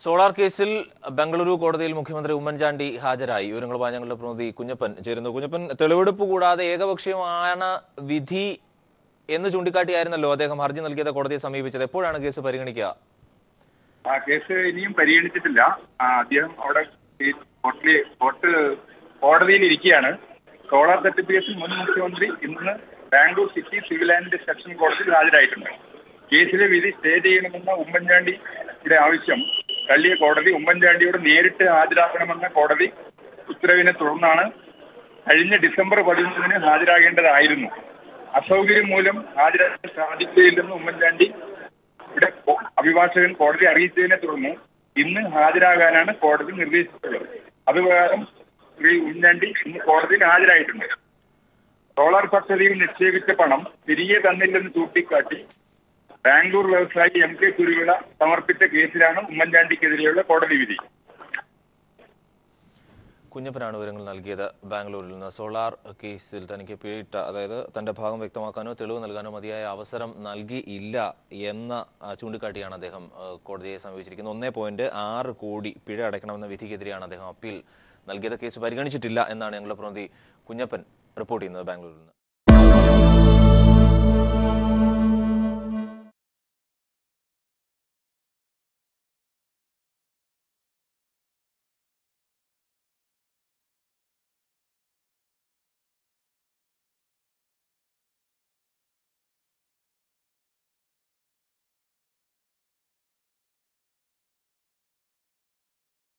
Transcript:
solar കേസിൽ ബംഗളൂരു കോടതിയിൽ മുഖ്യമന്ത്രി ഉമ്മൻചാണ്ടി ഹാജരായി വിവരങ്ങളുമായി ഞങ്ങളുടെ പ്രതിനിധി കുഞ്ഞപ്പൻ ചേരുന്നു കുഞ്ഞപ്പൻ തെളിവെടുപ്പ് കൂടാതെ ഏകപക്ഷീയമാണ് വിധി എന്ന് ചൂണ്ടിക്കാട്ടിയായിരുന്നല്ലോ അദ്ദേഹം ഹർജി നൽകിയത് കോടതിയെ സമീപിച്ചത് എപ്പോഴാണ് കേസ് പരിഗണിക്കുക ആ കേസ് ഇനിയും പരിഗണിച്ചിട്ടില്ല ആ, അദ്ദേഹം അവിടെ ഈ കോർട്ടില് കോർട്ട് കോടതിയിൽ ഇരിക്കുകയാണ് സോളാർ തട്ടിപ്പ് കേസിൽ മുൻ മുഖ്യമന്ത്രി ഇന്ന് Bangalore city civil and session കോടതിയിൽ ഹാജരായിട്ടുണ്ട് കേസിലെ വിധി സ്റ്റേ ചെയ്യണമെന്ന ഉമ്മൻചാണ്ടിയുടെ ആവശ്യം തള്ളിയ കോടതി ഉമ്മൻചാണ്ടിയോട് നേരിട്ട് ഹാജരാക്കണമെന്ന കോടതി ഉത്തരവിനെ തുടർന്നാണ് കഴിഞ്ഞ ഡിസംബർ പതിമൂന്നിന് ഹാജരാകേണ്ടതായിരുന്നു അസൗകര്യം മൂലം ഹാജരാക്കാൻ സാധിക്കുകയില്ലെന്ന് ഉമ്മൻചാണ്ടി ഇവിടെ കോ- അഭിഭാഷകൻ കോടതി അറിയിച്ചതിനെ തുടർന്ന് ഇന്ന് ഹാജരാകാനാണ് കോടതി നിർദ്ദേശിച്ചിട്ടുള്ളത് അതുപ്രകാരം ശ്രീ ഉമ്മൻചാണ്ടി ഇന്ന് കോടതിയിൽ ഹാജരായിട്ടുണ്ട് സോളാർ പദ്ധതിയിൽ നിക്ഷേപിച്ച പണം തിരികെ തന്നില്ലെന്ന് ചൂണ്ടിക്കാട്ടി ബാംഗ്ലൂർ വ്യവസായി എം കെ കുരുവിള സമർപ്പിച്ച കേസിലാണ് ഉമ്മൻചാണ്ടിക്കെതിരെയുള്ള കോടതി വിധി കുഞ്ഞപ്പനാണ് വിവരങ്ങൾ നൽകിയത് ബാംഗ്ലൂരിൽ നിന്ന് സോളാർ കേസിൽ തനിക്ക് പിഴയിട്ട അതായത് തന്റെ ഭാഗം വ്യക്തമാക്കാനോ തെളിവ് നൽകാനോ മതിയായ അവസരം നൽകിയില്ല എന്ന ആ, ചൂണ്ടിക്കാട്ടിയാണ് അദ്ദേഹം ആ, കോടതിയെ സമീപിച്ചിരിക്കുന്നത് ഒന്നേ പോയിന്റ് ആറ് കോടി പിഴ അടയ്ക്കണമെന്ന വിധിക്കെതിരെയാണ് അദ്ദേഹം അപ്പീൽ നൽകിയത് കേസ് പരിഗണിച്ചിട്ടില്ല എന്നാണ് ഞങ്ങളുടെ പ്രതിനിധി കുഞ്ഞപ്പൻ റിപ്പോർട്ട് ചെയ്യുന്നത് ബാംഗ്ലൂരിൽ നിന്ന്